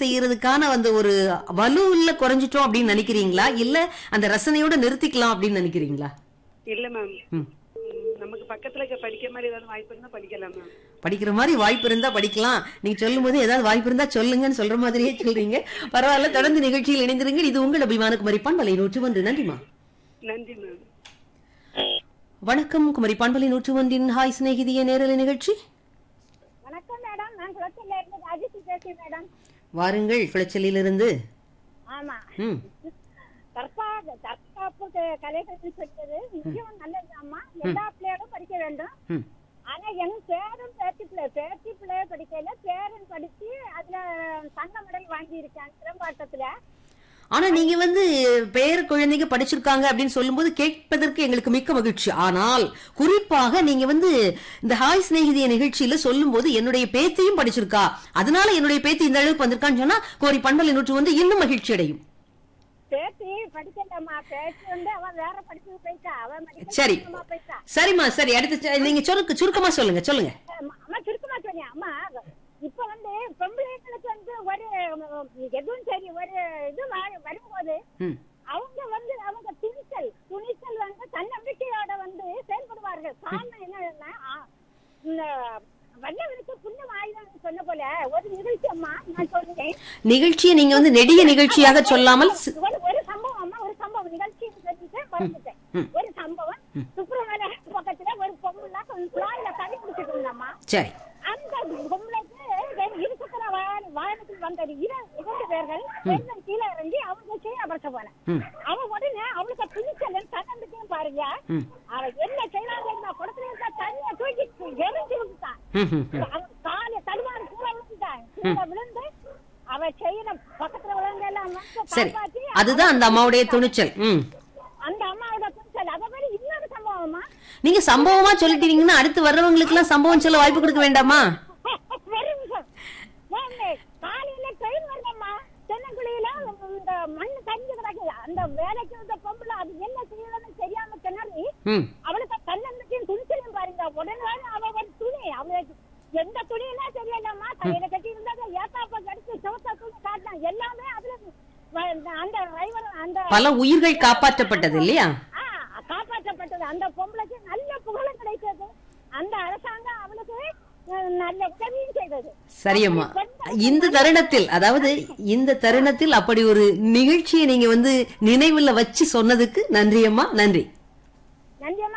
செய்யறதுக்கான அந்த ஒரு வலு இல்ல குறைஞ்சிட்டோம் அப்படின்னு நினைக்கிறீங்களா இல்ல அந்த ரசனையோட நிறுத்திக்கலாம் அப்படின்னு நினைக்கிறீங்களா இல்ல மேம் ம். நமக்கு பக்கத்துல இருக்க படிக்கிற மாதிரி ஏதாவது வாய்ப்பு இருந்தா படிக்கலாம் மேம் படிக்கிற மாதிரி வாய்ப்பு இருந்தா படிக்கலாம் நீங்க சொல்லும் போது ஏதாவது வாய்ப்பு இருந்தா சொல்லுங்கன்னு சொல்ற மாதிரியே சொல்றீங்க பரவாயில்ல தொடர்ந்து நிகழ்ச்சியில் இணைந்திருங்க இது உங்கள் அபிமான குமரி பண்பலை நூற்று ஒன்று நன்றிமா நன்றி மேம் வணக்கம் குமரி பண்பலை நூற்று ஒன்றின் ஹாய் சிநேகிதிய நேரலை நிகழ்ச்சி வணக்கம் மேடம் நான் குளத்தில இருந்து ராஜேஷ் பேசுறேன் மேடம் வாருங்கள் குளச்சலிலிருந்து ஆமா ம் தற்பா தற்காப்பு க- கலைகள்னு சொல்றது நிச்சயம் நல்லதுதாம்மா எல்லா பிள்ளைகளும் படிக்க வேண்டும் ம் ஆனா என் பேரன் பேத்தி பிள்ளை பேத்தி பிள்ளைய படிக்கல பேரன் படிச்சு அதுல தங்க மெடல் வாங்கி இருக்கான் சிலம்பாட்டத்துல ஆனா நீங்க வந்து பேர குழந்தைங்க படிச்சிருக்காங்க அப்படின்னு சொல்லும்போது கேட்பதற்கு எங்களுக்கு மிக்க மகிழ்ச்சி ஆனால் குறிப்பாக நீங்க வந்து இந்த ஹாய் சிநேகிதிய நிகழ்ச்சியில சொல்லும்போது என்னுடைய பேத்தியும் படிச்சிருக்கா அதனால என்னுடைய பேத்தி இந்த அளவுக்கு வந்திருக்கான்னு சொன்னா கோரி பண்பலை நூற்று வந்து இன்னும் மகிழ்ச்சி அடையும் பேத்தி படிக்கலம்மா பேத்தி வந்து அவன் வேற படிச்சு போயிட்டா அவன் medical சரி சம்பந்தமா போயிட்டா சரிம்மா சரி அடுத்து ச- நீங்க சுருக்கு சுருக்கமா சொல்லுங்க சொல்லுங்க அம்மா அம்மா, சுருக்கமா சொன்னேன் அம்மா இப்ப வந்து பொம்பளைங்களுக்கு வந்து ஒரு உம், எதுவும் சரி ஒரு இது வ- வரும்போது ம் அவங்க வந்து அவங்க துணிச்சல் துணிச்சல் வந்து தன்னம்பிக்கையோட வந்து செயல்படுவார்கள் காரணம் என்னன்னா ஆ, இந்த வல்லவனுக்கு புண்ணியம் ஆயுதம் சொன்ன போல ஒரு நிகழ்ச்சி அம்மா நான் சொல்றேன் நிகழ்ச்சியை நீங்க வந்து நெடிய நிகழ்ச்சியாக சொல்லாமல் சி- ஒரு ஒரு சம்பவம் அம்மா ஒரு சம்பவம் நிகழ்ச்சி சொல்லிட்டு மறந்துட்டேன் ம். ஒரு சம்பவம் சுப்பிரமணிய பக்கத்துல ஒரு பொம்பளை குழாயில தண்ணி குடிச்சிட்டு இருந்தாம்மா சரி அந்த பொம்பளைக்கு ரெண்டு இருசக்கர வாகன- வாகனத்தில் வந்தது இர- இரண்டு பேர்கள் பெண்கள் கீழே இறங்கி அவங்க செய்யப்படுத்த போல ம் அவ உடனே அவளுக்கு துணிச்சல் தன்னம்பிக்கையும் பாருங்க ம். அவ என்ன செய்யறாங்க இந்த குடத்துல இருக்க தண்ணிய தூக்கி எரிஞ்சு விட்டுட்டான் ம், ம், ம். அவ காலை தடுமாறு கீழே விழுந்துட்டான் கீழே விழுந்து அவ செய்யற பக்கத்துல விழுந்து எல்லாம் வந்து சரி காப்பாத்தி அதுதான் அந்த அம்மாவுடைய துணிச்சல் ம் அந்த அம்மாவோட துணிச்சல் அதே மாதிரி இன்னொரு சம்பவமா நீங்க சம்பவமா சொல்லிட்டீங்கன்னா அடுத்து வர்றவங்களுக்கு எல்லாம் சம்பவம் சொல்ல வாய்ப்பு கொடுக்க வேண்டாமா ஒரு நிமிஷம் ஏங்க, காலையில ட்ரெயின் வருதம்மா தென்னங்குழியில இந்த மண்ணு தங்கி கிடக்குது அந்த வேலைக்கு வந்த பொம்பளை அது என்ன செய்யணும்னு தெரியாம திணறி ம் அவளுக்கு தன்னம்பிக்கையும் துணிச்சலையும் பாருங்க உடனே அவ ஒரு துணி அவளுக்கு எந்த துணியெல்லாம் தெரியலம்மா கையில கட்டி இருந்ததை ஏத்தாப்ப கடிச்சு சிவத்த துணி காட்டினான் எல்லாமே அதுல வ- அந்த டிரைவர் அந்த பல உயிர்கள் காப்பாற்றப்பட்டது இல்லையா ஆ, காப்பாற்றப்பட்டது அந்த பொம்பளைக்கு நல்ல புகழும் கிடைத்தது அந்த அரசாங்கம் அவளுக்கு அஹ், நல்ல உதவியும் செய்தது சரியம்மா இந்த தருணத்தில் அதாவது இந்த தருணத்தில் அப்படி ஒரு நிகழ்ச்சியை நீங்க வந்து நினைவுல வச்சு சொன்னதுக்கு நன்றி அம்மா நன்றி நன்றி